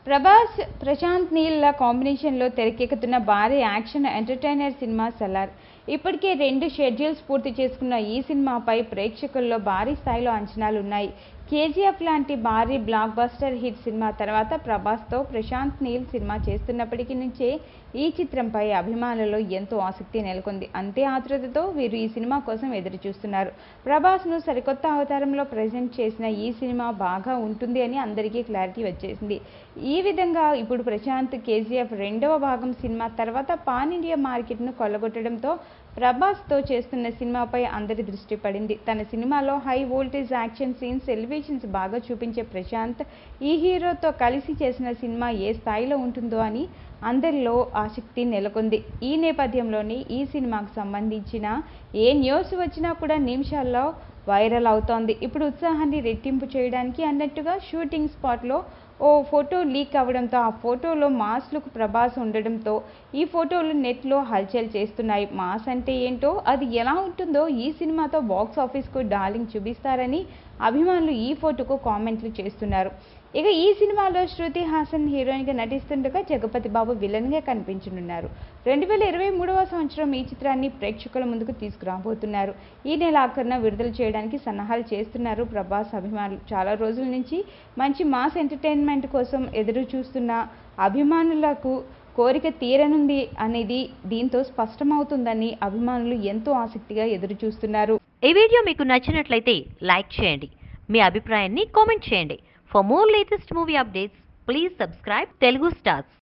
ప్రభాస్ ప్రశాంత్ నీల్ కాంబినేషన్లో తెరకెక్కుతున్న భారీ యాక్షన్ ఎంటర్టైనర్ సినిమా సలార్ ఇప్పటికే రెండు షెడ్యూల్స్ పూర్తి చేసుకున్న ఈ సినిమాపై ప్రేక్షకుల్లో భారీ స్థాయిలో అంచనాలున్నాయి కేజీఎఫ్ లాంటి భారీ బ్లాక్ బస్టర్ హిట్ సినిమా తర్వాత ప్రభాస్తో ప్రశాంత్ నీల్ సినిమా చేస్తున్నప్పటికీ నుంచే ఈ చిత్రంపై అభిమానులలో ఎంతో ఆసక్తి నెలకొంది అంతే ఆతృతతో వీరు ఈ సినిమా కోసం ఎదురు చూస్తున్నారు ప్రభాస్ను సరికొత్త అవతారంలో ప్రజెంట్ చేసిన ఈ సినిమా బాగా ఉంటుంది అని అందరికీ క్లారిటీ వచ్చేసింది ఈ విధంగా ఇప్పుడు ప్రశాంత్ కేజీఎఫ్ రెండవ భాగం సినిమా తర్వాత పాన్ ఇండియా మార్కెట్ను కొల్లగొట్టడంతో ప్రభాస్తో చేస్తున్న సినిమాపై అందరి దృష్టి పడింది తన సినిమాలో high voltage action scenes elevations బాగా చూపించే ప్రశాంత్ ఈ హీరోతో కలిసి చేసిన సినిమా ఏ స్థాయిలో ఉంటుందో అని అందరిలో ఆసక్తి నెలకొంది ఈ నేపథ్యంలోనే ఈ సినిమాకు సంబంధించిన ఏ న్యూస్ వచ్చినా కూడా నిమిషాల్లో వైరల్ అవుతోంది ఇప్పుడు ఉత్సాహాన్ని రెట్టింపు చేయడానికి అన్నట్టుగా షూటింగ్ స్పాట్లో ఓ ఫోటో లీక్ అవ్వడంతో ఆ ఫోటోలో మాస్ లుక్ ప్రభాస్ ఉండడంతో ఈ ఫోటోలు నెట్లో హల్చల్ చేస్తున్నాయి మాస్ అంటే ఏంటో అది ఎలా ఉంటుందో ఈ సినిమాతో బాక్స్ ఆఫీస్కు డార్లింగ్ చూపిస్తారని అభిమానులు ఈ ఫోటోకు కామెంట్లు చేస్తున్నారు ఇక ఈ సినిమాలో శృతి హాసన్ హీరోయిన్గా నటిస్తుండగా జగపతి బాబు విలన్గా కనిపించనున్నారు రెండు వేల ఇరవై మూడవ సంవత్సరం ఈ చిత్రాన్ని ప్రేక్షకుల ముందుకు తీసుకురాబోతున్నారు ఈ నెల ఆఖరున విడుదల చేయడానికి సన్నాహాలు చేస్తున్నారు ప్రభాస్ అభిమానులు చాలా రోజుల నుంచి మంచి మాస్ ఎంటర్టైన్మెంట్ కోసం ఎదురు చూస్తున్న అభిమానులకు కోరిక తీరనుంది అనేది దీంతో స్పష్టమవుతుందని అభిమానులు ఎంతో ఆసక్తిగా ఎదురు చూస్తున్నారు ఈ వీడియో మీకు నచ్చినట్లయితే లైక్ చేయండి మీ అభిప్రాయాన్ని కామెంట్ చేయండి for more latest movie updates please subscribe Telugu stars